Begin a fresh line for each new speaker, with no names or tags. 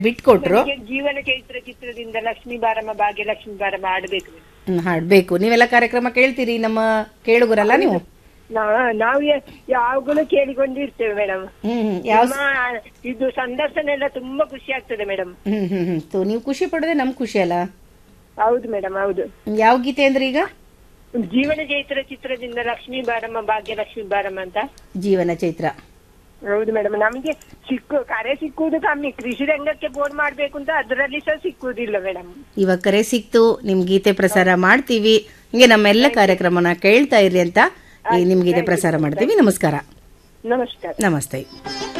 ಬಿಟ್ಕೊಟ್ರು
ನನಗೆ ಜೀವನ ಚೈತ್ರ ಚಿತ್ರದಿಂದ ಲಕ್ಷ್ಮೀ ಬಾರಮ್ಮ ಭಾಗ್ಯ ಲಕ್ಷ್ಮೀ ಬಾರಮ್ಮ ಆಡ್ಬೇಕು
ಹ್ಮ್, ಹಾಡ್ಬೇಕು ನೀವೆಲ್ಲ ಕಾರ್ಯಕ್ರಮ ಕೇಳ್ತೀರಿ ನಮ್ಮ ಕೇಳುಗರಲ್ಲ ನೀವು
ನಾ- ನಾವು ಯ- ಯಾವಾಗಲೂ ಕೇಳಿಕೊಂಡಿರ್ತೇವೆ ಮೇಡಮ್
ಹ್ಮ್ ಹ್ಮ್ ಯಾವ
ಇದು ಸಂದರ್ಶನ ಎಲ್ಲ ತುಂಬಾ ಖುಷಿ ಆಗ್ತದೆ ಮೇಡಮ್
ಹ್ಮ್ ಹ್ಮ್ ಹ್ಮ್ ತೋ ನೀವು ಖುಷಿ ಪಡೋದೇ ನಮ್ ಖುಷಿ ಅಲ್ಲ
ಹೌದು ಮೇಡಮ್ ಹೌದು
ಯಾವ ಗೀತೆ ಅಂದ್ರೆ ಈಗ
ಜೀವನ ಚೈತ್ರ ಚಿತ್ರದಿಂದ ಲಕ್ಷ್ಮೀ ಬಾರಮ್ಮ ಭಾಗ್ಯ ಲಕ್ಷ್ಮೀ ಬಾರಮ್ಮ ಅಂತ
ಜೀವನ ಚೈತ್ರ
ಹೌದು ಮೇಡಮ್ ನಮ್ಗೆ ಸಿಕ್ಕು ಕರೆ ಸಿಕ್ಕುವುದು ಕಮ್ಮಿ ಕೃಷಿ ರಂಗಕ್ಕೆ ಫೋನ್ ಮಾಡ್ಬೇಕು ಅಂತ ಅದರಲ್ಲಿ ಸಹ ಸಿಕ್ಕುವುದಿಲ್ಲ ಮೇಡಮ್
ಇವಾಗ ಕರೆ ಸಿಕ್ತು ನಿಮ್ ಗೀತೆ ಪ್ರಸಾರ ಮಾಡ್ತೀವಿ ಹಿಂಗೆ ನಮ್ಮೆಲ್ಲ ಕಾರ್ಯಕ್ರಮನ ಕೇಳ್ತಾ ಇರ್ರಿ ಅಂತ ಈ ನಿಮ್ ಗೀತೆ ಪ್ರಸಾರ ಮಾಡ್ತೀವಿ ನಮಸ್ಕಾರ
ನಮಸ್ಕಾರ
ನಮಸ್ತೆ